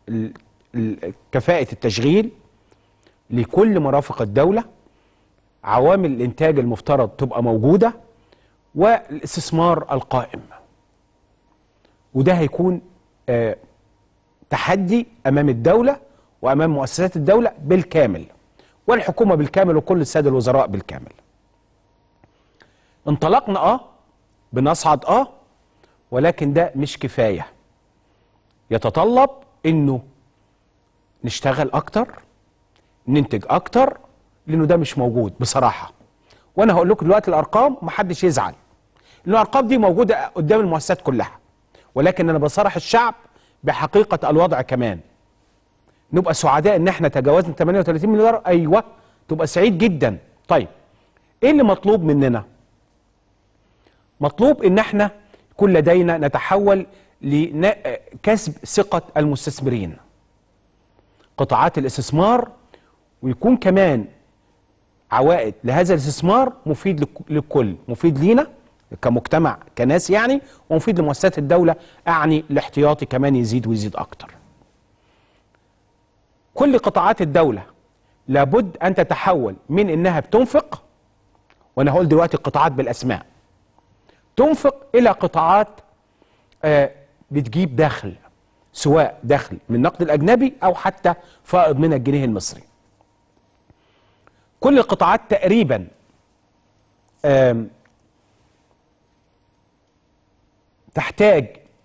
ال- ال- كفاءة التشغيل لكل مرافق الدولة عوامل الإنتاج المفترض تبقى موجودة والاستثمار القائم وده هيكون آه، تحدي أمام الدولة وأمام مؤسسات الدولة بالكامل والحكومة بالكامل وكل السادة الوزراء بالكامل انطلقنا اه بنصعد اه ولكن ده مش كفايه يتطلب انه نشتغل اكتر ننتج اكتر لانه ده مش موجود بصراحه وانا هقول لكم دلوقتي الارقام محدش يزعل لان الارقام دي موجوده قدام المؤسسات كلها ولكن انا بصرح الشعب بحقيقه الوضع كمان نبقى سعداء ان احنا تجاوزنا 38 مليار ايوه تبقى سعيد جدا طيب ايه اللي مطلوب مننا مطلوب ان احنا يكون لدينا نتحول لكسب ثقة المستثمرين قطاعات الاستثمار ويكون كمان عوائد لهذا الاستثمار مفيد لك- للكل مفيد لينا كمجتمع كناس يعني ومفيد لمؤسسات الدولة أعني الاحتياطي كمان يزيد ويزيد أكتر كل قطاعات الدولة لابد أن تتحول من إنها بتنفق وأنا هقول دلوقتي القطاعات بالأسماء تنفق الى قطاعات آه، بتجيب دخل سواء دخل من النقد الاجنبي او حتى فائض من الجنيه المصري كل القطاعات تقريبا آم، تحتاج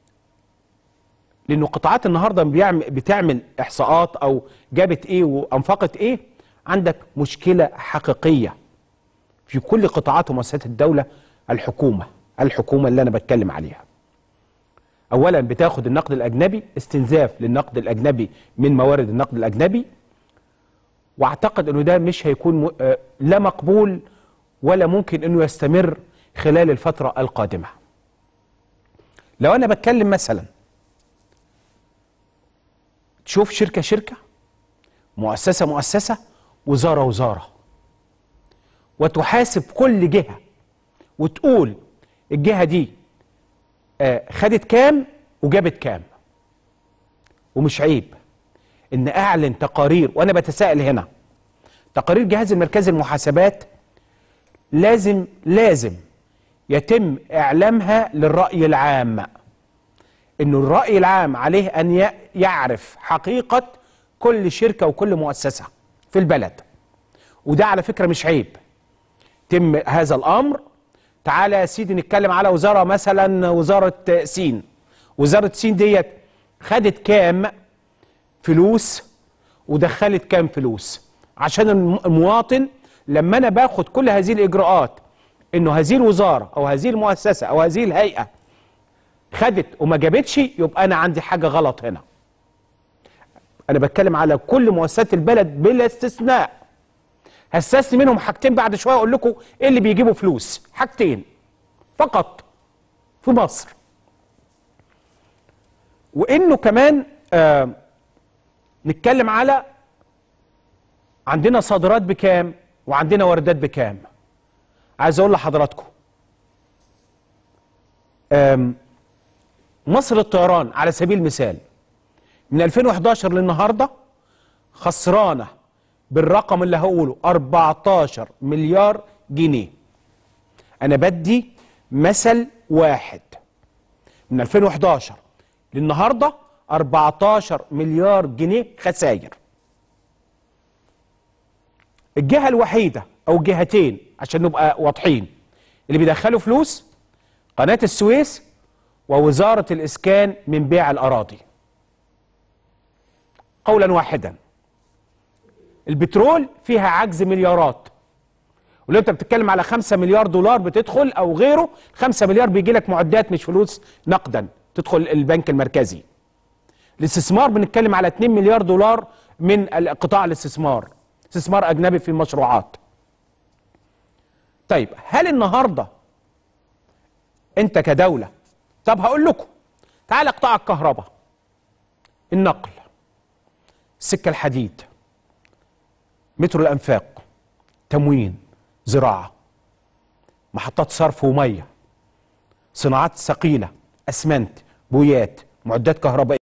لانه قطاعات النهارده بيعمل بتعمل احصاءات او جابت ايه وانفقت ايه عندك مشكله حقيقيه في كل قطاعات ومؤسسات الدولة الحكومة الحكومة اللي أنا بتكلم عليها أولا بتاخد النقد الأجنبي استنزاف للنقد الأجنبي من موارد النقد الأجنبي واعتقد أنه ده مش هيكون م... آه، لا مقبول ولا ممكن أنه يستمر خلال الفترة القادمة لو أنا بتكلم مثلا تشوف شركة شركة مؤسسة مؤسسة وزارة وزارة وتحاسب كل جهة وتقول الجهة دي آه، خدت كام وجابت كام ومش عيب ان اعلن تقارير وانا بتساءل هنا تقارير جهاز المركزي للمحاسبات لازم لازم يتم اعلامها للرأي العام انه الرأي العام عليه ان ي- يعرف حقيقة كل شركة وكل مؤسسة في البلد وده على فكرة مش عيب تم هذا الامر تعالى يا سيدي نتكلم على وزاره مثلا وزاره سين وزاره سين ديت خدت كام فلوس ودخلت كام فلوس عشان الم- المواطن لما انا باخد كل هذه الاجراءات انه هذه الوزاره او هذه المؤسسه او هذه الهيئه خدت وما جابتش يبقى انا عندي حاجه غلط هنا انا بتكلم على كل مؤسسات البلد بلا استثناء هستثني منهم حاجتين بعد شويه اقول لكم ايه اللي بيجيبوا فلوس حاجتين فقط في مصر وانه كمان آه نتكلم على عندنا صادرات بكام وعندنا واردات بكام عايز اقول لحضراتكم آم، مصر الطيران على سبيل المثال من 2011 للنهارده خسرانه بالرقم اللي هقوله 14 مليار جنيه انا بدي مثل واحد من 2011 للنهارده 14 مليار جنيه خسائر الجهه الوحيده او الجهتين عشان نبقى واضحين اللي بيدخلوا فلوس قناه السويس ووزاره الاسكان من بيع الاراضي قولا واحدا البترول فيها عجز مليارات ولو انت بتتكلم على 5 مليار دولار بتدخل او غيره 5 مليار بيجي لك معدات مش فلوس نقدا تدخل البنك المركزي الاستثمار بنتكلم على 2 مليار دولار من قطاع الاستثمار استثمار اجنبي في المشروعات طيب هل النهارده انت كدوله طب هقول لكم تعال قطاع الكهرباء النقل السكه الحديد مترو الانفاق تموين زراعه محطات صرف وميه صناعات ثقيله اسمنت بويات معدات كهربائيه